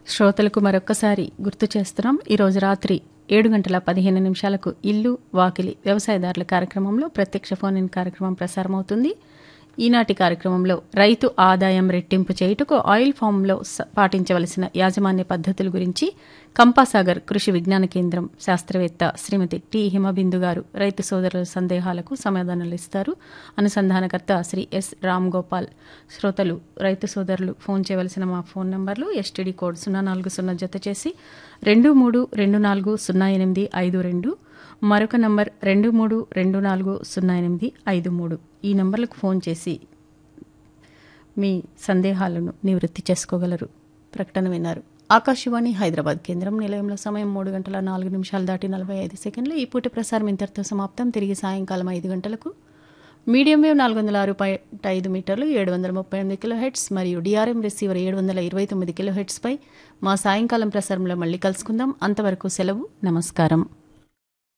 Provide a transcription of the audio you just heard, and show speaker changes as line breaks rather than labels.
శ్రోతలకు మరొక్కసారి గుర్తు చేస్తున్నాం ఈరోజు రాత్రి ఏడు గంటల పదిహేను నిమిషాలకు ఇల్లు వాకిలి వ్యవసాయదారుల కార్యక్రమంలో ప్రత్యక్ష ఫోన్ ఇన్ కార్యక్రమం ప్రసారమవుతుంది ఈనాటి కార్యక్రమంలో రైతు ఆదాయం రెట్టింపు చేయుటకు ఆయిల్ ఫామ్లో స- పాటించవలసిన యాజమాన్య పద్ధతుల గురించి కంపాసాగర్ కృషి విజ్ఞాన కేంద్రం శాస్త్రవేత్త శ్రీమతి టి హిమబిందు గారు రైతు సోదరుల సందేహాలకు సమాధానాలు ఇస్తారు అనుసంధానకర్త శ్రీ ఎస్ రామ్ గోపాల్ శ్రోతలు రైతు సోదరులు ఫోన్ చేయవలసిన మా ఫోన్ నంబర్లు ఎస్టీడీ కోడ్ సున్నా నాలుగు సున్నా జత చేసి రెండు మూడు రెండు నాలుగు సున్నా ఎనిమిది ఐదు రెండు మరొక నంబర్ రెండు మూడు రెండు నాలుగు సున్నా ఎనిమిది ఐదు మూడు ఈ నంబర్లకు ఫోన్ చేసి మీ సందేహాలను నివృత్తి చేసుకోగలరు ప్రకటన విన్నారు ఆకాశవాణి హైదరాబాద్ కేంద్రం నిలయంలో సమయం మూడు గంటల నాలుగు నిమిషాలు దాటి నలభై ఐదు సెకండ్లు ఈ పూట ప్రసారం ఇంతటితో సమాప్తం తిరిగి సాయంకాలం ఐదు గంటలకు మీడియం వేవ్ నాలుగు వందల ఆరు పాయింట్ ఐదు మీటర్లు ఏడు వందల ముప్పై ఎనిమిది కిలో హెడ్స్ మరియు డిఆర్ఎం రిసీవర్ ఏడు వందల ఇరవై తొమ్మిది కిలో హెడ్స్పై మా సాయంకాలం ప్రసారంలో మళ్ళీ కలుసుకుందాం అంతవరకు సెలవు నమస్కారం